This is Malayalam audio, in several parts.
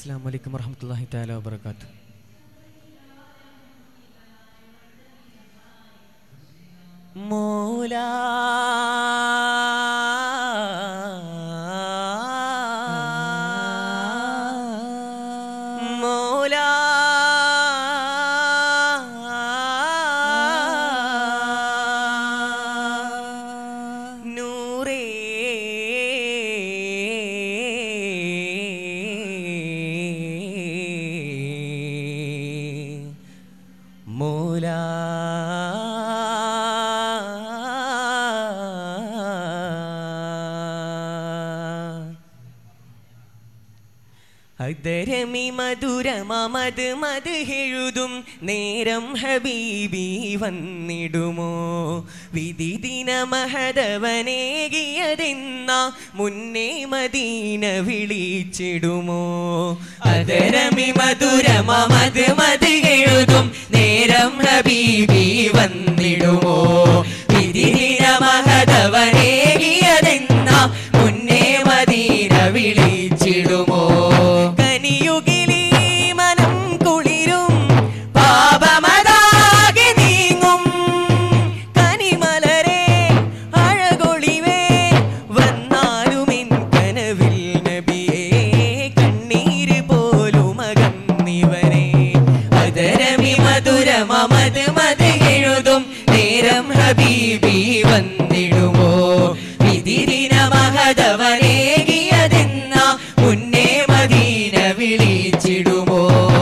അസ്സാം വലൈക്കും വർഹമത്തല്ലാഹി താല വബർക്കാത്തു മോല മോല നൂറേ മൂല അതരമി മധുരമത് മത് എഴുതും നേരം ഹബീബി വന്നിടുമോ വിധി ദിനമഹതവനേകിയതെന്ന മുന്നേ മദീന വിളിച്ചിടുമോ അതരമി മധുരമത് മത് എഴുതും നേരം ഹബീബി വന്നിടുമോ വിധി ദിനമഹതവനേകിയതെന്ന മുന്നേ മദീന വിളിച്ചിടുമോ കനിയുകിലി മനം കുളിരും പാപമതാകെ നീങ്ങും കനിമലരെ അഴകൊളിവേ വന്നാലുമിൻ കനവിൽ നബിയേ കണ്ണീര് പോലും അകന്നിവരെ അതരമി മധുരമത് മത് എഴുതും നേരം ഹബീബി വന്നിടുമോ വിതിരിന മഹതവനേകിയതെന്ന മുന്നേ മദീന വിളിച്ചിടുമോ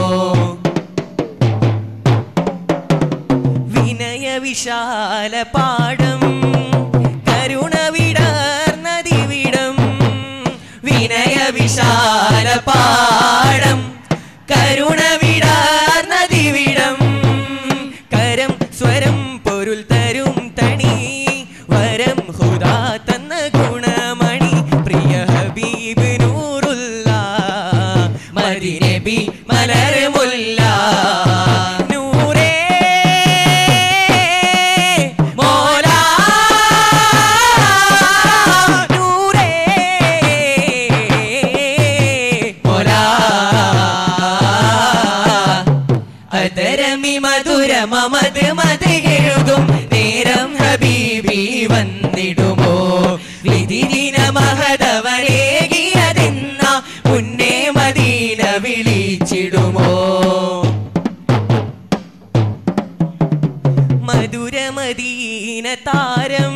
വിനയ വിശാല പാടം കരുണ വിടർന്നതിവിടം വിനയ വിശാല പാടം കരുണ വിടർന്നതിവിടം കരം സ്വരം പൊരുൾ തരും തണി വരം ഹുദാ തന്ന ഗുണമണി പ്രിയ ഹബീബ് നൂറുല്ല മദിനബി മലർമുല്ല നൂറേ മോല നൂറേ മോല അതരമി മധുരമത് മത് എഴുതും നേരം ഹബീബി വന്നിടുമോ വിധിദിന മഹതവരേകിയതെന്ന മുന്നേ മദീന വിളിച്ചിടുമോ മധുരമദീന താരം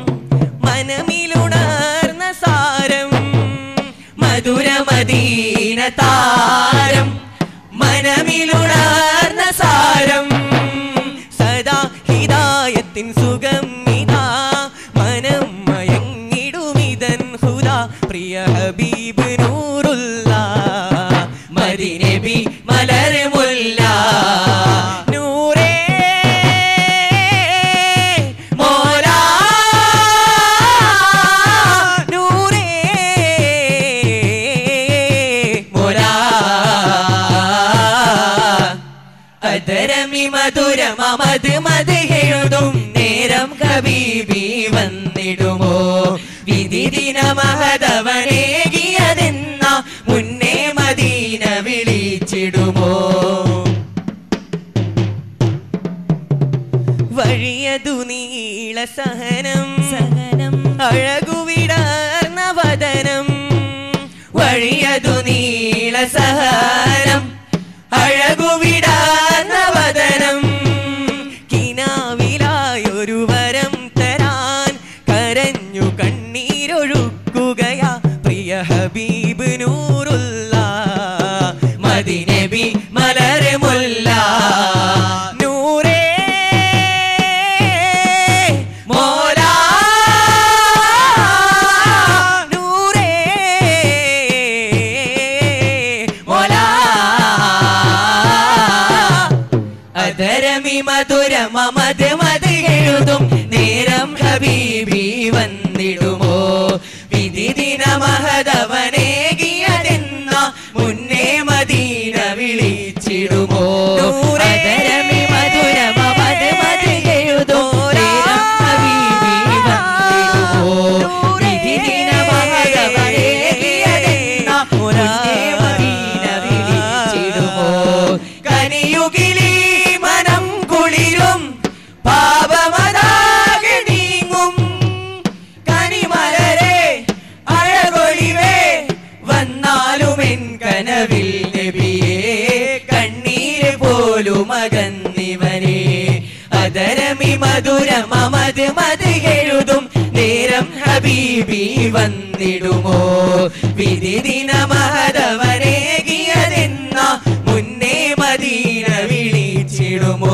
മനമിലുണർന്ന സാരം മധുരമദീന താരം മനമിലുണർന്ന സാരം സദാ ഹിദായത്തിൻ സുഖം ഇതാ മനം മയങ്ങിടുമിതൻ ഹുദാ പ്രിയ ഹബീബ് നൂറുല്ല മദിനബി മലർമുല്ല നൂറേ മോല നൂറേ മോല അതരമി മധുരമത് മത് എഴുതും നേരം കബീബി വന്നിടുമോ വിധി ദിനമഹതവനേകിയതെന്ന മുന്നേ മദീന വിളിച്ചിടുമോ വഴിയതു നീള സഹനം സഹനം അഴകുവിടാർന്ന വദനം വഴിയതു നീള സഹനം അഴകുവിടാർന്ന വദനം കിനാവിലായൊരു വരം തരാൻ കരഞ്ഞു കണ്ണീരൊഴുക്കുകയാ പ്രിയ ഹബീബ് നൂറുല്ല മദിനബി മലർമുല്ല നൂറേ മോല നൂറേ മോല അതരമി മധുരമത് മത് എഴുതും നേരം ഹബീബി വന്നിടുമോ വിധി ദിന മഹതവനേകിയതെന്ന മുന്നേ മദീന വിളിച്ചിടുമോ അതരമി മധുരമത് മത് എഴുതും നേരം ഹബീബി വന്നിടുമോ വിധി ദിന മഹതവനേകിയതെന്ന മുന്നേ മദീന മധുരം അമത് മത് എഴുതും നേരം ഹബീബി വന്നിടുമോ വിധി ദിനമഹതവനേകിയതെന്ന മുന്നേ മദീന വിളിച്ചിടുമോ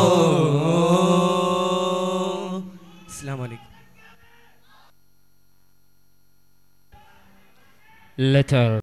അസ്സലാമു അലൈക്കും letter